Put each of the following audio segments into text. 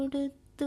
കൊടുത്തു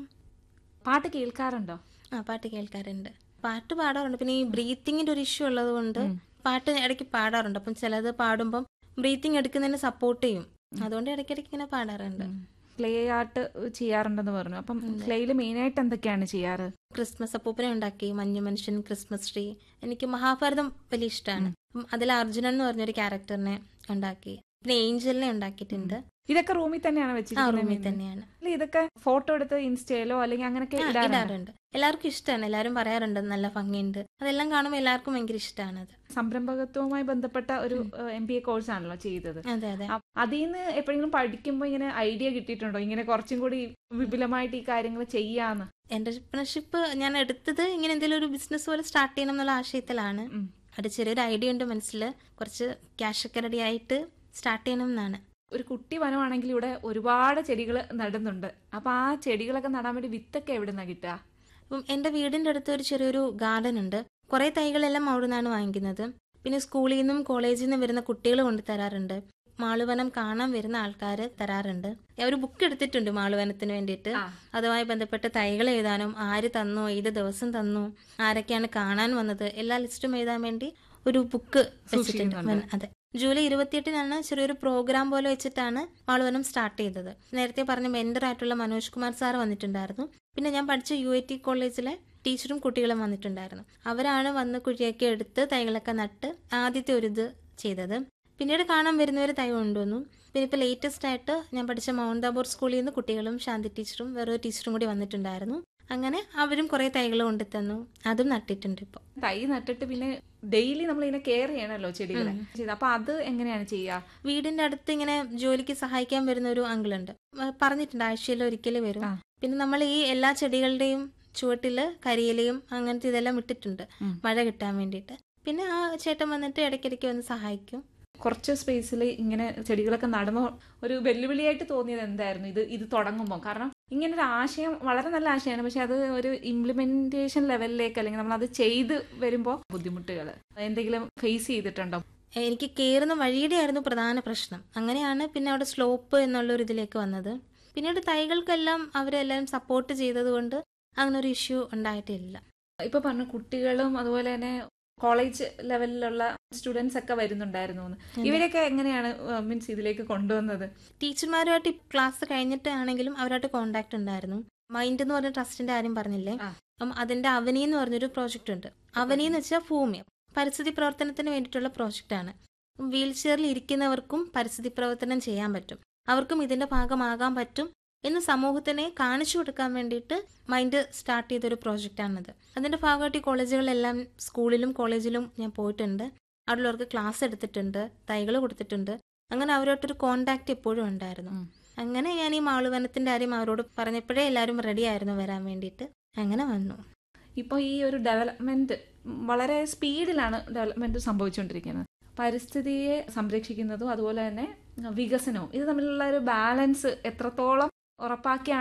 പാട്ട് കേൾക്കാറുണ്ടോ ആ പാട്ട് കേൾക്കാറുണ്ട് പാട്ട് പാടാറുണ്ട് പിന്നെ ഈ ബ്രീത്തിങ്ങിന്റെ ഒരു ഇഷ്യൂ ഉള്ളത് കൊണ്ട് പാട്ട് ഇടയ്ക്ക് പാടാറുണ്ട് അപ്പം ചിലത് പാടുമ്പം ബ്രീത്തിങ് എടുക്കുന്നതിന് സപ്പോർട്ട് ചെയ്യും അതുകൊണ്ട് ഇടയ്ക്കിടയ്ക്ക് ഇങ്ങനെ പാടാറുണ്ട് ക്ലേ ആർട്ട് ചെയ്യാറുണ്ടെന്ന് പറഞ്ഞു അപ്പം ക്ലേയിൽ മെയിനായിട്ട് എന്തൊക്കെയാണ് ചെയ്യാറ് ക്രിസ്മസ് അപ്പൂപ്പനെ ഉണ്ടാക്കി മഞ്ഞു മനുഷ്യൻ ക്രിസ്മസ് ട്രീ എനിക്ക് മഹാഭാരതം വലിയ ഇഷ്ടമാണ് അതിൽ അർജുനൻ എന്ന് പറഞ്ഞൊരു ക്യാരക്ടറിനെ ഉണ്ടാക്കി പിന്നെ ഏഞ്ചലിനെ ഉണ്ടാക്കിയിട്ടുണ്ട് ഇതൊക്കെ റൂമിൽ തന്നെയാണ് ആ വെച്ചിരിക്കുന്നത് റൂമിൽ തന്നെയാണ് അല്ല, ഇതൊക്കെ ഫോട്ടോ എടുത്ത് ഇൻസ്റ്റയിലോ അല്ലെങ്കിൽ അങ്ങനെയൊക്കെ ആ, ഇടാറുണ്ട് ഇടാറുണ്ട് എല്ലാവർക്കും ഇഷ്ടമാണ് എല്ലാവരും പറയാറുണ്ട് നല്ല ഭംഗിയുണ്ട് അതെല്ലാം കാണുമ്പോൾ എല്ലാവർക്കും ഭയങ്കര ഇഷ്ടമാണ് അത് സംരംഭകത്വവുമായി ബന്ധപ്പെട്ട ഒരു എം ബി എ കോഴ്സ് ആണല്ലോ ചെയ്തത് അതെ അതെ അ- അതിൽ നിന്ന് എപ്പോഴെങ്കിലും പഠിക്കുമ്പോൾ ഇങ്ങനെ ഐഡിയ കിട്ടിയിട്ടുണ്ടോ ഇങ്ങനെ കുറച്ചും കൂടി വിപുലമായിട്ട് ഈ കാര്യങ്ങൾ ചെയ്യാന്ന് എന്റർപ്രണർഷിപ്പ് ഞാൻ എടുത്തത് ഇങ്ങനെ എന്തെങ്കിലും ഒരു ബിസിനസ് പോലെ സ്റ്റാർട്ട് ചെയ്യണം എന്നുള്ള ആശയത്തിലാണ് ഉം. ഒരു ചെറിയൊരു ഐഡിയ ഉണ്ട് മനസ്സിൽ കുറച്ച് ക്യാഷ് ഒക്കെ റെഡി ആയിട്ട് സ്റ്റാർട്ട് ചെയ്യണം എന്നാണ് ഒരു കുട്ടി വനമാണെങ്കിൽ ഇവിടെ ഒരുപാട് ചെടികൾ നടുന്നുണ്ട് അപ്പൊ ആ ചെടികളൊക്കെ നടാൻ വേണ്ടി വിത്തൊക്കെ എവിടെ നിന്നാ കിട്ടുക അപ്പം എൻ്റെ വീടിൻ്റെ അടുത്ത് ഒരു ചെറിയൊരു ഗാർഡൻ ഉണ്ട് കുറേ തൈകളെല്ലാം അവിടെ നിന്നാണ് വാങ്ങിക്കുന്നത് പിന്നെ സ്കൂളിൽ നിന്നും കോളേജിൽ നിന്നും വരുന്ന കുട്ടികൾ കൊണ്ട് തരാറുണ്ട് മാളുവനം കാണാൻ വരുന്ന ആൾക്കാർ തരാറുണ്ട് ഒരു ബുക്ക് എടുത്തിട്ടുണ്ട് മാളുവനത്തിന് വേണ്ടിയിട്ട് ആ. അതുമായി ബന്ധപ്പെട്ട തൈകൾ എഴുതാനും ആര് തന്നു ഏത് ദിവസം തന്നു ആരൊക്കെയാണ് കാണാൻ വന്നത് എല്ലാ ലിസ്റ്റും എഴുതാൻ വേണ്ടി ഒരു ബുക്ക് വെച്ചിട്ടുണ്ട് സൂക്ഷിക്കുന്നുണ്ട്. അതെ ജൂലൈ ഇരുപത്തിയെട്ടിനാണ് ചെറിയൊരു പ്രോഗ്രാം പോലെ വെച്ചിട്ടാണ് മാളുവനം സ്റ്റാർട്ട് ചെയ്തത് നേരത്തെ പറഞ്ഞ മെന്റർ ആയിട്ടുള്ള മനോജ് കുമാർ സാർ വന്നിട്ടുണ്ടായിരുന്നു പിന്നെ ഞാൻ പഠിച്ച യു ഐ ടി കോളേജിലെ ടീച്ചറും കുട്ടികളും വന്നിട്ടുണ്ടായിരുന്നു അവരാണ് വന്ന് കുഴിയൊക്കെ എടുത്ത് തൈകളൊക്കെ നട്ട് ആദ്യത്തെ ഒരു ഇത് ചെയ്തത് പിന്നീട് കാണാൻ വരുന്നവർ തൈ കൊണ്ടുവന്നു പിന്നെ ഇപ്പോൾ ലേറ്റസ്റ്റ് ആയിട്ട് ഞാൻ പഠിച്ച മൗണ്ട് താബോർ സ്കൂളിൽ നിന്ന് കുട്ടികളും ശാന്തി ടീച്ചറും വേറൊരു ടീച്ചറും കൂടി വന്നിട്ടുണ്ടായിരുന്നു അങ്ങനെ അവരും കുറേ തൈകൾ കൊണ്ടുതന്നു അതും നട്ടിട്ടുണ്ട് ഇപ്പോൾ തൈ നട്ടിട്ട് പിന്നെ ഡെയിലി നമ്മൾ ഇതിനെ കെയർ ചെയ്യണമല്ലോ ചെടികളെ ചെയ്ത് അപ്പൊ അത് എങ്ങനെയാണ് ചെയ്യുക വീടിന്റെ അടുത്ത് ഇങ്ങനെ ജോലിക്ക് സഹായിക്കാൻ വരുന്ന ഒരു അങ്കിളുണ്ട് പറഞ്ഞിട്ടുണ്ട് ആഴ്ചയിൽ ഒരിക്കലും വരും ആ. പിന്നെ നമ്മൾ ഈ എല്ലാ ചെടികളുടെയും ചുവട്ടില് കരിയിലയും അങ്ങനത്തെ ഇതെല്ലാം ഇട്ടിട്ടുണ്ട് ഉം. മഴ കിട്ടാൻ വേണ്ടിയിട്ട് പിന്നെ ആ ചേട്ടൻ വന്നിട്ട് ഇടയ്ക്കിടയ്ക്ക് വന്ന് സഹായിക്കും കുറച്ച് സ്പേസിൽ ഇങ്ങനെ ചെടികളൊക്കെ നടുമ്പോൾ ഒരു വെല്ലുവിളിയായിട്ട് തോന്നിയത് എന്തായിരുന്നു ഇത് ഇത് തുടങ്ങുമ്പോൾ കാരണം ഇങ്ങനെ ഒരു ആശയം വളരെ നല്ല ആശയമാണ് പക്ഷെ അത് ഒരു ഇംപ്ലിമെന്റേഷൻ ലെവലിലേക്ക് അല്ലെങ്കിൽ നമ്മൾ അത് ചെയ്ത് വരുമ്പോൾ ബുദ്ധിമുട്ടുകൾ എന്തെങ്കിലും ഫേസ് ചെയ്തിട്ടുണ്ടോ എനിക്ക് കയറുന്ന വഴിയുടെ ആയിരുന്നു പ്രധാന പ്രശ്നം അങ്ങനെയാണ് പിന്നെ അവിടെ സ്ലോപ്പ് എന്നുള്ള ഒരു ഇതിലേക്ക് വന്നത് പിന്നീട് തൈകൾക്കെല്ലാം അവരെല്ലാം സപ്പോർട്ട് ചെയ്തത് കൊണ്ട് അങ്ങനെ ഒരു ഇഷ്യൂ ഉണ്ടായിട്ടില്ല ഇപ്പൊ പറഞ്ഞു കുട്ടികളും അതുപോലെ തന്നെ കോളേജ് ലെവലിലുള്ള സ്റ്റുഡൻസ് ഒക്കെ വരുന്നുണ്ടായിരുന്നു എന്ന്. ഇവരൊക്കെ എങ്ങനെയാണ് മീൻസ് ഇതിലേക്ക് കൊണ്ടുവന്നത് ടീച്ചർമാരുമായിട്ട് ക്ലാസ് കഴിഞ്ഞിട്ട് ആണെങ്കിലും അവരായിട്ട് കോണ്ടാക്ട് ഉണ്ടായിരുന്നു മൈൻഡ് എന്ന് പറഞ്ഞ ട്രസ്റ്റിന്റെ കാര്യം പറഞ്ഞില്ലേ ആ. അപ്പം അതിന്റെ അവനി എന്ന് പറഞ്ഞൊരു പ്രോജക്റ്റ് ഉണ്ട് അവനി എന്ന് വെച്ചാൽ ഭൂമി പരിസ്ഥിതി പ്രവർത്തനത്തിന് വേണ്ടിയിട്ടുള്ള പ്രോജക്റ്റാണ് വീൽ ചെയറിൽ ഇരിക്കുന്നവർക്കും പരിസ്ഥിതി പ്രവർത്തനം ചെയ്യാൻ പറ്റും അവർക്കും ഇതിന്റെ ഭാഗമാകാൻ പറ്റും എന്ന് സമൂഹത്തിനെ കാണിച്ചു കൊടുക്കാൻ വേണ്ടിയിട്ട് മൈൻഡ് സ്റ്റാർട്ട് ചെയ്തൊരു പ്രോജക്റ്റാണിത് അതിന്റെ ഭാഗമായിട്ട് ഈ കോളേജുകളിലെല്ലാം സ്കൂളിലും കോളേജിലും ഞാൻ പോയിട്ടുണ്ട് അവിടെയുള്ളവർക്ക് ക്ലാസ് എടുത്തിട്ടുണ്ട് തൈകൾ കൊടുത്തിട്ടുണ്ട് അങ്ങനെ അവരോട്ടൊരു കോണ്ടാക്ട് എപ്പോഴും ഉണ്ടായിരുന്നു ഉം. അങ്ങനെ ഞാൻ ഈ മാളുവനത്തിന്റെ കാര്യം അവരോട് പറഞ്ഞപ്പോഴേ എല്ലാവരും റെഡി ആയിരുന്നു വരാൻ വേണ്ടിയിട്ട് അങ്ങനെ വന്നു ഇപ്പോൾ ഈ ഒരു ഡെവലപ്മെന്റ് വളരെ സ്പീഡിലാണ് ഡെവലപ്മെന്റ് സംഭവിച്ചുകൊണ്ടിരിക്കുന്നത് പരിസ്ഥിതിയെ സംരക്ഷിക്കുന്നതും അതുപോലെ തന്നെ വികസനവും ഇത് തമ്മിലുള്ള ഒരു ബാലൻസ് എത്രത്തോളം ഉറപ്പാക്കിയാണ്